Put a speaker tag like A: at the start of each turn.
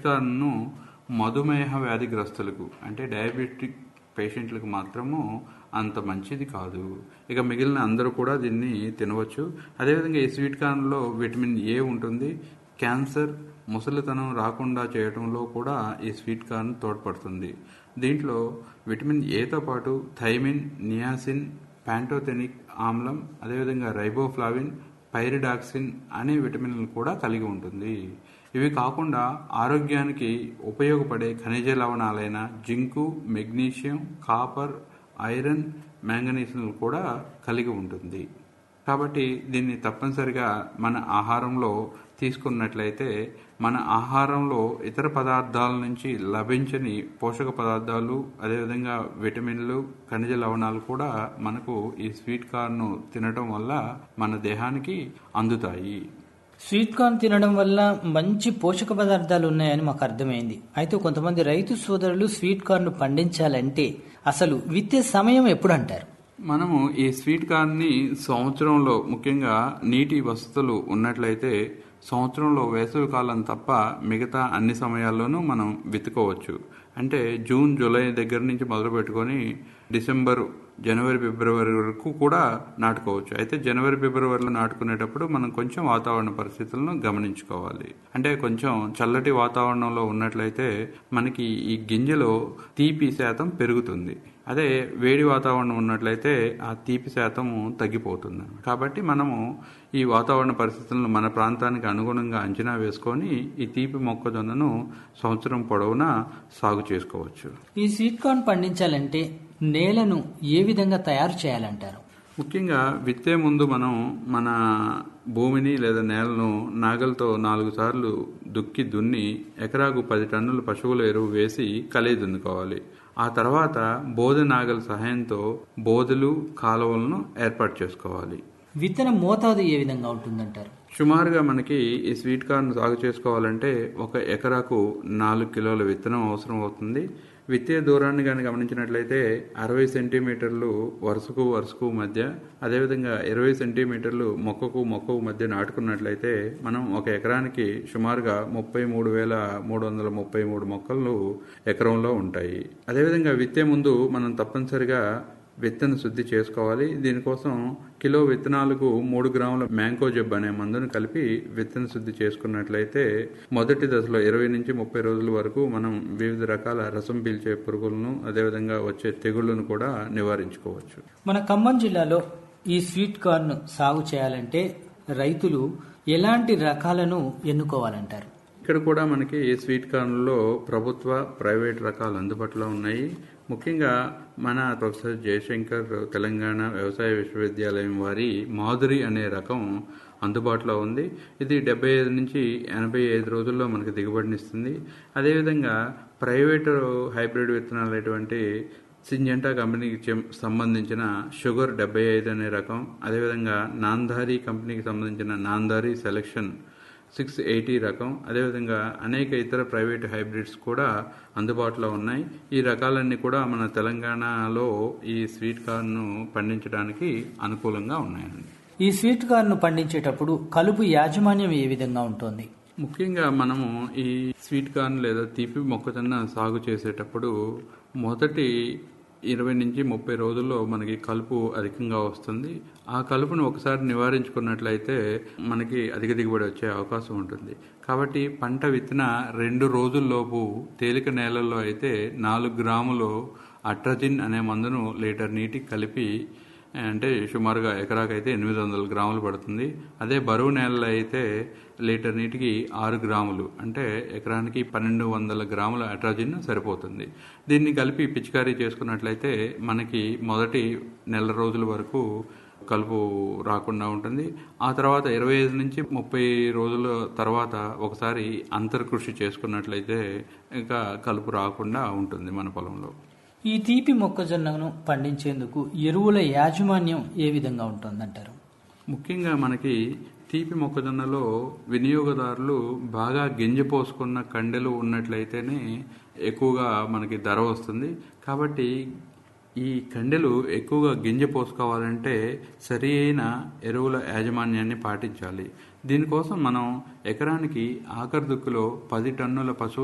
A: కార్న్ను మధుమేహ వ్యాధిగ్రస్తులకు అంటే డయాబెటిక్ పేషెంట్లకు మాత్రము అంత మంచిది కాదు ఇక మిగిలిన అందరూ కూడా దీన్ని తినవచ్చు అదేవిధంగా ఈ స్వీట్ కార్న్లో విటమిన్ ఏ ఉంటుంది క్యాన్సర్ ముసలితనం రాకుండా చేయడంలో కూడా ఈ స్వీట్ కార్న్ తోడ్పడుతుంది దీంట్లో విటమిన్ ఏతో పాటు థైమిన్ నియాసిన్ ప్యాంటోథెనిక్ ఆమ్లం అదేవిధంగా రైబోఫ్లావిన్ పైరిడాక్సిన్ అనే విటమిన్లు కూడా కలిగి ఉంటుంది ఇవి కాకుండా ఆరోగ్యానికి ఉపయోగపడే ఖనిజ లవణాలైన జింకు మెగ్నీషియం కాపర్ ఐరన్ మ్యాంగనీస్ను కూడా కలిగి ఉంటుంది కాబట్టి దీన్ని తప్పనిసరిగా మన ఆహారంలో తీసుకున్నట్లయితే మన ఆహారంలో ఇతర పదార్థాల నుంచి లభించని పోషక పదార్థాలు అదేవిధంగా విటమిన్లు ఖనిజ లవణాలు కూడా మనకు ఈ స్వీట్ కార్న్ తినడం వల్ల మన దేహానికి అందుతాయి
B: స్వీట్ కార్న్ తినడం వల్ల మంచి పోషక పదార్థాలు ఉన్నాయని మాకు అర్థమైంది అయితే కొంతమంది రైతు సోదరులు స్వీట్ కార్న్ పండించాలంటే అసలు విత్తే సమయం ఎప్పుడు అంటారు
A: మనము ఈ స్వీట్ కార్న్ని సంవత్సరంలో ముఖ్యంగా నీటి వసతులు ఉన్నట్లయితే సంవత్సరంలో వేసవి కాలం తప్ప మిగతా అన్ని సమయాల్లోనూ మనం విత్తుకోవచ్చు అంటే జూన్ జూలై దగ్గర నుంచి మొదలు పెట్టుకొని డిసెంబర్ జనవరి ఫిబ్రవరి వరకు కూడా నాటుకోవచ్చు అయితే జనవరి ఫిబ్రవరిలో నాటుకునేటప్పుడు మనం కొంచెం వాతావరణ పరిస్థితులను గమనించుకోవాలి అంటే కొంచెం చల్లటి వాతావరణంలో ఉన్నట్లయితే మనకి ఈ గింజలో తీపి శాతం పెరుగుతుంది అదే వేడి వాతావరణం ఉన్నట్లయితే ఆ తీపి శాతము తగ్గిపోతుంది కాబట్టి మనము ఈ వాతావరణ పరిస్థితులను మన ప్రాంతానికి అనుగుణంగా అంచనా వేసుకొని ఈ తీపి మొక్కజొన్నను సంవత్సరం పొడవునా సాగు చేసుకోవచ్చు
B: ఈ స్వీట్ కార్న్ పండించాలంటే నేలను ఏ విధంగా తయారు చేయాలంటారు
A: ముఖ్యంగా విత్తే ముందు మనం మన భూమిని లేదా నేలను నాగలతో నాలుగు సార్లు దుక్కి దున్ని ఎకరాకు పది టన్నుల పశువుల ఎరువు వేసి కలిగి దున్నుకోవాలి ఆ తర్వాత బోధ నాగల సహాయంతో బోధలు కాలువలను ఏర్పాటు చేసుకోవాలి
B: విత్తన మోతాదు ఏ విధంగా ఉంటుందంటారు
A: సుమారుగా మనకి ఈ స్వీట్ కార్న్ సాగు చేసుకోవాలంటే ఒక ఎకరాకు నాలుగు కిలోల విత్తనం అవసరం అవుతుంది విత్తే దూరాన్ని కానీ గమనించినట్లయితే అరవై సెంటీమీటర్లు వరుసకు వరుసకు మధ్య అదేవిధంగా ఇరవై సెంటీమీటర్లు మొక్కకు మొక్కకు మధ్య నాటుకున్నట్లయితే మనం ఒక ఎకరానికి సుమారుగా ముప్పై మూడు వేల మూడు వందల ముప్పై మూడు మొక్కలు ఎకరంలో ఉంటాయి అదేవిధంగా విత్తే ముందు మనం తప్పనిసరిగా విత్తన శుద్ధి చేసుకోవాలి దీనికోసం కిలో విత్తనాలకు మూడు గ్రాముల మ్యాంకో జబ్ అనే మందును కలిపి విత్తన శుద్ధి చేసుకున్నట్లయితే మొదటి దశలో ఇరవై నుంచి ముప్పై రోజుల వరకు మనం వివిధ రకాల రసం పీల్చే పురుగులను అదేవిధంగా వచ్చే తెగుళ్లను కూడా నివారించుకోవచ్చు
B: మన ఖమ్మం జిల్లాలో ఈ స్వీట్ కార్న్ సాగు చేయాలంటే రైతులు ఎలాంటి రకాలను ఎన్నుకోవాలంటారు
A: ఇక్కడ కూడా మనకి స్వీట్ కార్న్లో ప్రభుత్వ ప్రైవేట్ రకాలు అందుబాటులో ఉన్నాయి ముఖ్యంగా మన ప్రొఫెసర్ జయశంకర్ తెలంగాణ వ్యవసాయ విశ్వవిద్యాలయం వారి మాధురి అనే రకం అందుబాటులో ఉంది ఇది డెబ్బై ఐదు నుంచి ఎనభై ఐదు రోజుల్లో మనకి దిగుబడినిస్తుంది అదేవిధంగా ప్రైవేటు హైబ్రిడ్ విత్తనాలైనటువంటి సింజెంటా కంపెనీకి చెం- సంబంధించిన షుగర్ డెబ్బై ఐదు అనే రకం అదేవిధంగా నాందారి కంపెనీకి సంబంధించిన నాందారి సెలెక్షన్ సిక్స్ ఎయిటీ రకం అదేవిధంగా అనేక ఇతర ప్రైవేట్ హైబ్రిడ్స్ కూడా అందుబాటులో ఉన్నాయి ఈ రకాలన్నీ కూడా మన తెలంగాణలో ఈ స్వీట్ కార్న్ను పండించడానికి అనుకూలంగా ఉన్నాయండి
B: ఈ స్వీట్ కార్న్ పండించేటప్పుడు కలుపు యాజమాన్యం ఏ విధంగా ఉంటుంది
A: ముఖ్యంగా మనము ఈ స్వీట్ కార్న్ లేదా తీపి మొక్కజొన్న సాగు చేసేటప్పుడు మొదటి ఇరవై నుంచి ముప్పై రోజుల్లో మనకి కలుపు అధికంగా వస్తుంది ఆ కలుపును ఒకసారి నివారించుకున్నట్లయితే మనకి అధిక దిగుబడి వచ్చే అవకాశం ఉంటుంది కాబట్టి పంట విత్తిన రెండు రోజుల్లోపు తేలిక నేలల్లో అయితే నాలుగు గ్రాములు అట్రజిన్ అనే మందును లీటర్ నీటికి కలిపి అంటే సుమారుగా ఎకరాకైతే ఎనిమిది వందల గ్రాములు పడుతుంది అదే బరువు నేలలో అయితే లీటర్ నీటికి ఆరు గ్రాములు అంటే ఎకరానికి పన్నెండు వందల గ్రాముల అట్రాజిన్ సరిపోతుంది దీన్ని కలిపి పిచికారీ చేసుకున్నట్లయితే మనకి మొదటి నెల రోజుల వరకు కలుపు రాకుండా ఉంటుంది ఆ తర్వాత ఇరవై ఐదు నుంచి ముప్పై రోజుల తర్వాత ఒకసారి అంతర్కృషి చేసుకున్నట్లయితే ఇంకా కలుపు రాకుండా ఉంటుంది మన పొలంలో
B: ఈ తీపి మొక్కజొన్నను పండించేందుకు ఎరువుల యాజమాన్యం ఏ విధంగా ఉంటుందంటారు
A: ముఖ్యంగా మనకి తీపి మొక్కజొన్నలో వినియోగదారులు బాగా గింజ పోసుకున్న కండెలు ఉన్నట్లయితేనే ఎక్కువగా మనకి ధర వస్తుంది కాబట్టి ఈ కండెలు ఎక్కువగా గింజ పోసుకోవాలంటే సరి అయిన ఎరువుల యాజమాన్యాన్ని పాటించాలి దీనికోసం మనం ఎకరానికి ఆఖరి దుక్కులో పది టన్నుల పశువు